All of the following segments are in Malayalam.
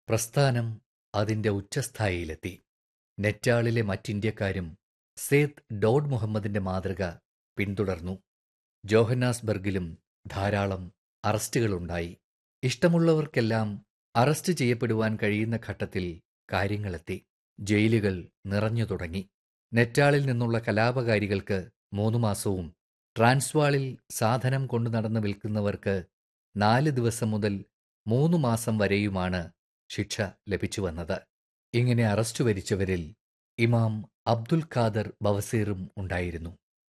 പ്രസ്ഥാനം അതിന്റെ ഉച്ചസ്ഥായിയിലെത്തി നെറ്റാളിലെ മറ്റിന്ത്യക്കാരും സേത്ത് ഡോഡ് മുഹമ്മദിന്റെ മാതൃക പിന്തുടർന്നു ജോഹന്നാസ്ബർഗിലും ധാരാളം അറസ്റ്റുകളുണ്ടായി ഇഷ്ടമുള്ളവർക്കെല്ലാം അറസ്റ്റ് ചെയ്യപ്പെടുവാൻ കഴിയുന്ന ഘട്ടത്തിൽ കാര്യങ്ങളെത്തി ജയിലുകൾ നിറഞ്ഞു തുടങ്ങി നെറ്റാളിൽ നിന്നുള്ള കലാപകാരികൾക്ക് മൂന്നു മാസവും ട്രാൻസ്വാളിൽ സാധനം കൊണ്ടു നടന്ന് വിൽക്കുന്നവർക്ക് നാല് ദിവസം മുതൽ മൂന്നു മാസം വരെയുമാണ് ശിക്ഷ ലഭിച്ചു വന്നത് ഇങ്ങനെ അറസ്റ്റ് വരിച്ചവരിൽ ഇമാം അബ്ദുൽ ഖാദർ ബവസീറും ഉണ്ടായിരുന്നു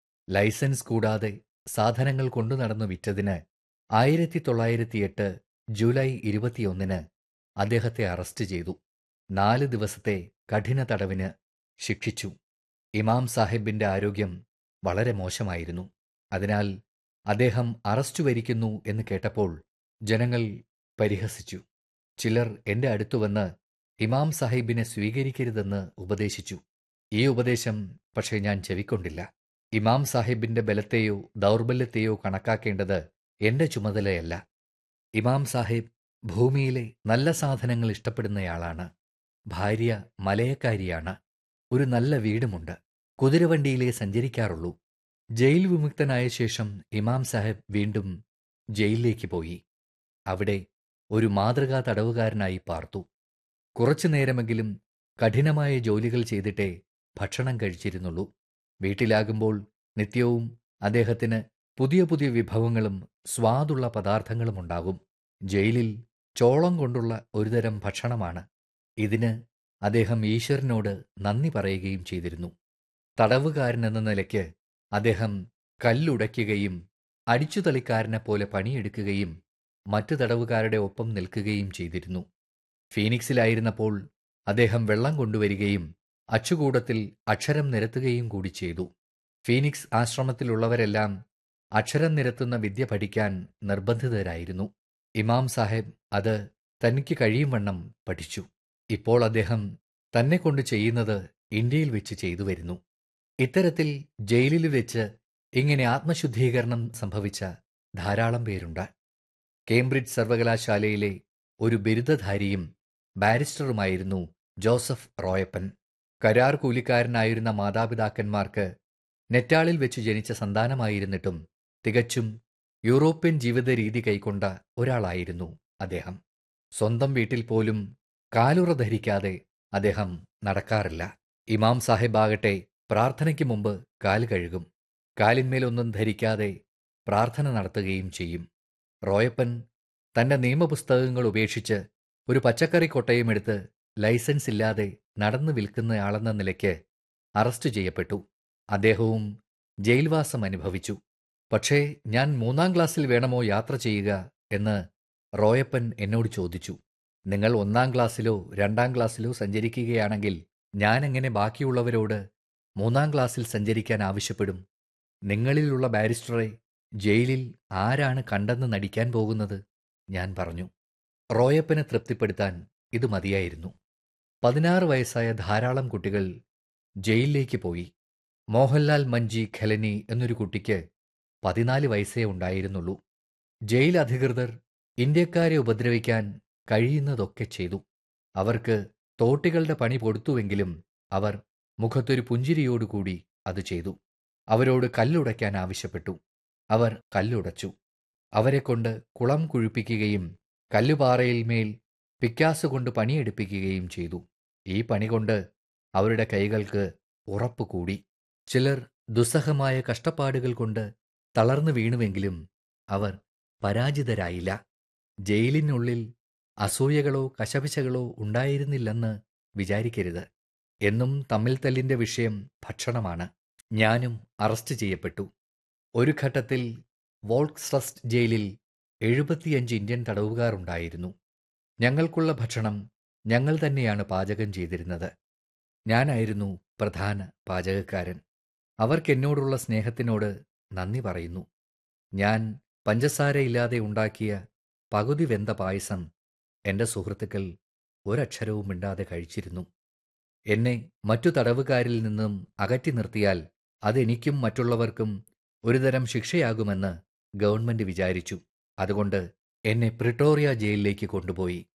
ലൈസൻസ് കൂടാതെ സാധനങ്ങൾ കൊണ്ടു നടന്നു വിറ്റതിന് ആയിരത്തി തൊള്ളായിരത്തിയെട്ട് ജൂലൈ ഇരുപത്തിയൊന്നിന് അദ്ദേഹത്തെ അറസ്റ്റ് ചെയ്തു നാല് ദിവസത്തെ കഠിന തടവിന് ശിക്ഷിച്ചു ഇമാം സാഹിബിന്റെ ആരോഗ്യം വളരെ മോശമായിരുന്നു അതിനാൽ അദ്ദേഹം അറസ്റ്റ് വരിക്കുന്നു എന്ന് കേട്ടപ്പോൾ ജനങ്ങൾ പരിഹസിച്ചു ചിലർ എന്റെ അടുത്തു വന്ന് ഇമാം സാഹിബിനെ സ്വീകരിക്കരുതെന്ന് ഉപദേശിച്ചു ഈ ഉപദേശം പക്ഷേ ഞാൻ ചെവിക്കൊണ്ടില്ല ഇമാം സാഹിബിന്റെ ബലത്തെയോ ദൗർബല്യത്തെയോ കണക്കാക്കേണ്ടത് എന്റെ ചുമതലയല്ല ഇമാം സാഹിബ് ഭൂമിയിലെ നല്ല സാധനങ്ങൾ ഇഷ്ടപ്പെടുന്നയാളാണ് ഭാര്യ മലയക്കാരിയാണ് ഒരു നല്ല വീടുമുണ്ട് കുതിരവണ്ടിയിലേ സഞ്ചരിക്കാറുള്ളൂ ജയിൽ വിമുക്തനായ ശേഷം ഇമാം സാഹിബ് വീണ്ടും ജയിലിലേക്ക് പോയി അവിടെ ഒരു മാതൃകാ തടവുകാരനായി പാർത്തു കുറച്ചു നേരമെങ്കിലും കഠിനമായ ജോലികൾ ചെയ്തിട്ടേ ഭക്ഷണം കഴിച്ചിരുന്നുള്ളൂ വീട്ടിലാകുമ്പോൾ നിത്യവും അദ്ദേഹത്തിന് പുതിയ പുതിയ വിഭവങ്ങളും സ്വാദുള്ള പദാർത്ഥങ്ങളും ഉണ്ടാകും ജയിലിൽ ചോളം കൊണ്ടുള്ള ഒരുതരം ഭക്ഷണമാണ് ഇതിന് അദ്ദേഹം ഈശ്വരനോട് നന്ദി പറയുകയും ചെയ്തിരുന്നു തടവുകാരനെന്ന നിലയ്ക്ക് അദ്ദേഹം കല്ലുടയ്ക്കുകയും അടിച്ചുതളിക്കാരനെ പോലെ പണിയെടുക്കുകയും മറ്റു തടവുകാരുടെ ഒപ്പം നിൽക്കുകയും ചെയ്തിരുന്നു ഫീനിക്സിലായിരുന്നപ്പോൾ അദ്ദേഹം വെള്ളം കൊണ്ടുവരികയും അച്ചുകൂടത്തിൽ അക്ഷരം നിരത്തുകയും കൂടി ചെയ്തു ഫീനിക്സ് ആശ്രമത്തിലുള്ളവരെല്ലാം അക്ഷരം നിരത്തുന്ന വിദ്യ പഠിക്കാൻ നിർബന്ധിതരായിരുന്നു ഇമാം സാഹിബ് അത് തനിക്ക് കഴിയും വണ്ണം പഠിച്ചു ഇപ്പോൾ അദ്ദേഹം തന്നെ കൊണ്ട് ചെയ്യുന്നത് ഇന്ത്യയിൽ വെച്ച് ചെയ്തു വരുന്നു ഇത്തരത്തിൽ ജയിലിൽ വെച്ച് ഇങ്ങനെ ആത്മശുദ്ധീകരണം സംഭവിച്ച ധാരാളം പേരുണ്ട് കേംബ്രിഡ്ജ് സർവകലാശാലയിലെ ഒരു ബിരുദധാരിയും ബാരിസ്റ്ററുമായിരുന്നു ജോസഫ് റോയപ്പൻ കരാർ കൂലിക്കാരനായിരുന്ന മാതാപിതാക്കന്മാർക്ക് നെറ്റാളിൽ വെച്ച് ജനിച്ച സന്താനമായിരുന്നിട്ടും തികച്ചും യൂറോപ്യൻ ജീവിത രീതി കൈക്കൊണ്ട ഒരാളായിരുന്നു അദ്ദേഹം സ്വന്തം വീട്ടിൽ പോലും കാലുറ ധരിക്കാതെ അദ്ദേഹം നടക്കാറില്ല ഇമാം സാഹിബാകട്ടെ പ്രാർത്ഥനയ്ക്ക് മുമ്പ് കാല് കഴുകും കാലിന്മേലൊന്നും ധരിക്കാതെ പ്രാർത്ഥന നടത്തുകയും ചെയ്യും റോയപ്പൻ തന്റെ നിയമപുസ്തകങ്ങൾ ഉപേക്ഷിച്ച് ഒരു പച്ചക്കറി കൊട്ടയും എടുത്ത് ലൈസൻസ് ഇല്ലാതെ നടന്നു വിൽക്കുന്നയാളെന്ന നിലയ്ക്ക് അറസ്റ്റ് ചെയ്യപ്പെട്ടു അദ്ദേഹവും ജയിൽവാസം അനുഭവിച്ചു പക്ഷേ ഞാൻ മൂന്നാം ക്ലാസ്സിൽ വേണമോ യാത്ര ചെയ്യുക എന്ന് റോയപ്പൻ എന്നോട് ചോദിച്ചു നിങ്ങൾ ഒന്നാം ക്ലാസ്സിലോ രണ്ടാം ക്ലാസ്സിലോ സഞ്ചരിക്കുകയാണെങ്കിൽ ഞാൻ എങ്ങനെ ബാക്കിയുള്ളവരോട് മൂന്നാം ക്ലാസ്സിൽ സഞ്ചരിക്കാൻ ആവശ്യപ്പെടും നിങ്ങളിലുള്ള ബാരിസ്റ്ററെ ജയിലിൽ ആരാണ് കണ്ടെന്ന് നടിക്കാൻ പോകുന്നത് ഞാൻ പറഞ്ഞു റോയപ്പനെ തൃപ്തിപ്പെടുത്താൻ ഇത് മതിയായിരുന്നു പതിനാറ് വയസ്സായ ധാരാളം കുട്ടികൾ ജയിലിലേക്ക് പോയി മോഹൻലാൽ മഞ്ജി ഖലനി എന്നൊരു കുട്ടിക്ക് പതിനാല് വയസ്സേ ഉണ്ടായിരുന്നുള്ളൂ ജയിൽ അധികൃതർ ഇന്ത്യക്കാരെ ഉപദ്രവിക്കാൻ കഴിയുന്നതൊക്കെ ചെയ്തു അവർക്ക് തോട്ടികളുടെ പണി കൊടുത്തുവെങ്കിലും അവർ മുഖത്തൊരു പുഞ്ചിരിയോടുകൂടി അത് ചെയ്തു അവരോട് കല്ലുടയ്ക്കാൻ ആവശ്യപ്പെട്ടു അവർ കല്ലുടച്ചു അവരെക്കൊണ്ട് കുളം കുഴിപ്പിക്കുകയും കല്ലുപാറയിൽമേൽ പിക്കാസ് കൊണ്ട് പണിയെടുപ്പിക്കുകയും ചെയ്തു ഈ പണി കൊണ്ട് അവരുടെ കൈകൾക്ക് ഉറപ്പ് കൂടി ചിലർ ദുസ്സഹമായ കഷ്ടപ്പാടുകൾ കൊണ്ട് തളർന്നു വീണുവെങ്കിലും അവർ പരാജിതരായില്ല ജയിലിനുള്ളിൽ അസൂയകളോ കശപിശകളോ ഉണ്ടായിരുന്നില്ലെന്ന് വിചാരിക്കരുത് എന്നും തമ്മിൽ തല്ലിന്റെ വിഷയം ഭക്ഷണമാണ് ഞാനും അറസ്റ്റ് ചെയ്യപ്പെട്ടു ഒരു ഘട്ടത്തിൽ വോൾക്സ്ട്രസ്റ്റ് ജയിലിൽ എഴുപത്തിയഞ്ച് ഇന്ത്യൻ തടവുകാർ ഉണ്ടായിരുന്നു ഞങ്ങൾക്കുള്ള ഭക്ഷണം ഞങ്ങൾ തന്നെയാണ് പാചകം ചെയ്തിരുന്നത് ഞാനായിരുന്നു പ്രധാന പാചകക്കാരൻ അവർക്കെന്നോടുള്ള സ്നേഹത്തിനോട് നന്ദി പറയുന്നു ഞാൻ പഞ്ചസാരയില്ലാതെ ഉണ്ടാക്കിയ പകുതി വെന്ത പായസം എന്റെ സുഹൃത്തുക്കൾ ഒരക്ഷരവും മിണ്ടാതെ കഴിച്ചിരുന്നു എന്നെ മറ്റു തടവുകാരിൽ നിന്നും അകറ്റി നിർത്തിയാൽ അതെനിക്കും മറ്റുള്ളവർക്കും ഒരുതരം ശിക്ഷയാകുമെന്ന് ഗവൺമെന്റ് വിചാരിച്ചു അതുകൊണ്ട് എന്നെ പ്രിട്ടോറിയ ജയിലിലേക്ക് കൊണ്ടുപോയി